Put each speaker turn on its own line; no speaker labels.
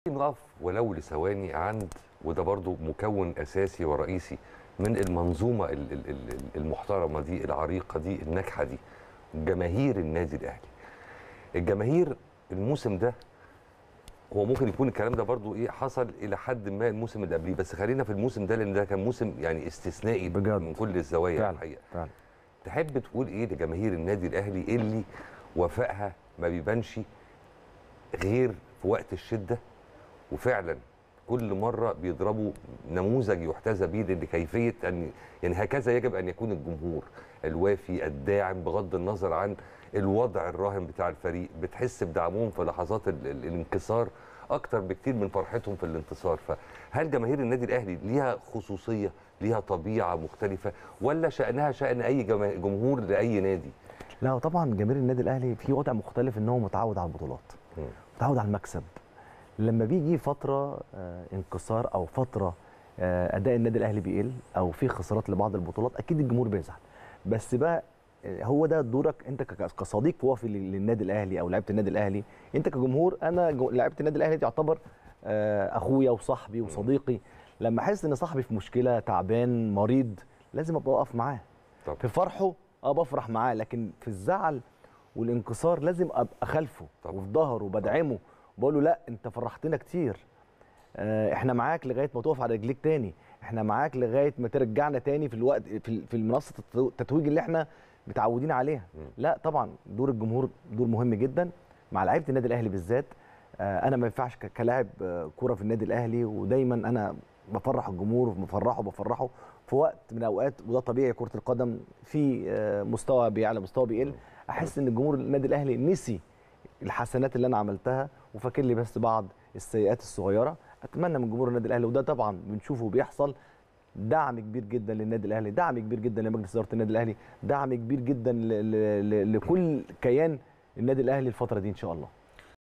نقف ولو لثواني عند وده برضو مكون اساسي ورئيسي من المنظومه ال- ال- ال- المحترمه دي العريقه دي الناجحه دي جماهير النادي الاهلي الجماهير الموسم ده هو ممكن يكون الكلام ده برضو ايه حصل الى حد ما الموسم اللي قبليه بس خلينا في الموسم ده لان ده كان موسم يعني استثنائي
بجد.
من كل الزوايا
فعلا
الحقيقه
فعلا
تحب تقول ايه لجماهير النادي الاهلي اللي وفائها ما بيبانش غير في وقت الشده وفعلا كل مره بيضربوا نموذج يحتذى به لكيفيه ان يعني هكذا يجب ان يكون الجمهور الوافي الداعم بغض النظر عن الوضع الراهن بتاع الفريق بتحس بدعمهم في لحظات ال- ال- الانكسار اكتر بكتير من فرحتهم في الانتصار فهل جماهير النادي الاهلي ليها خصوصيه ليها طبيعه مختلفه ولا شانها شان اي جما- جمهور لاي نادي
لا هو طبعا جماهير النادي الاهلي في وضع مختلف ان هو متعود على البطولات
مم.
متعود على المكسب لما بيجي فتره آه، انكسار او فتره آه، اداء النادي الاهلي بيقل او في خسارات لبعض البطولات اكيد الجمهور بيزعل بس بقى آه، هو ده دورك انت ك- كصديق وافي لل- للنادي الاهلي او لعيبه النادي الاهلي انت كجمهور انا جو- لعيبه النادي الاهلي تعتبر آه، اخويا وصاحبي وصديقي لما احس ان صاحبي في مشكله تعبان مريض لازم ابقى اقف معاه
طب
في فرحه اه بفرح معاه لكن في الزعل والانكسار لازم ابقى خلفه
طبعا.
وفي ظهره وبدعمه بقول له لا انت فرحتنا كتير آه، احنا معاك لغايه ما تقف على رجليك تاني احنا معاك لغايه ما ترجعنا تاني في الوقت في ال- في المنصه التتو- التتويج اللي احنا متعودين عليها
مم.
لا طبعا دور الجمهور دور مهم جدا مع لعيبه النادي الاهلي بالذات آه، انا ما ينفعش ك- كلاعب آه، كوره في النادي الاهلي ودايما انا بفرح الجمهور بفرحه بفرحه في وقت من الاوقات وده طبيعي كره القدم في آه، مستوى بيعلى مستوى بيقل احس ان الجمهور النادي الاهلي نسي الحسنات اللي انا عملتها وفاكر لي بس بعض السيئات الصغيره اتمنى من جمهور النادي الاهلي وده طبعا بنشوفه بيحصل دعم كبير جدا للنادي الاهلي دعم كبير جدا لمجلس اداره النادي الاهلي دعم كبير جدا ل- ل- ل- لكل كيان النادي الاهلي الفتره دي ان شاء الله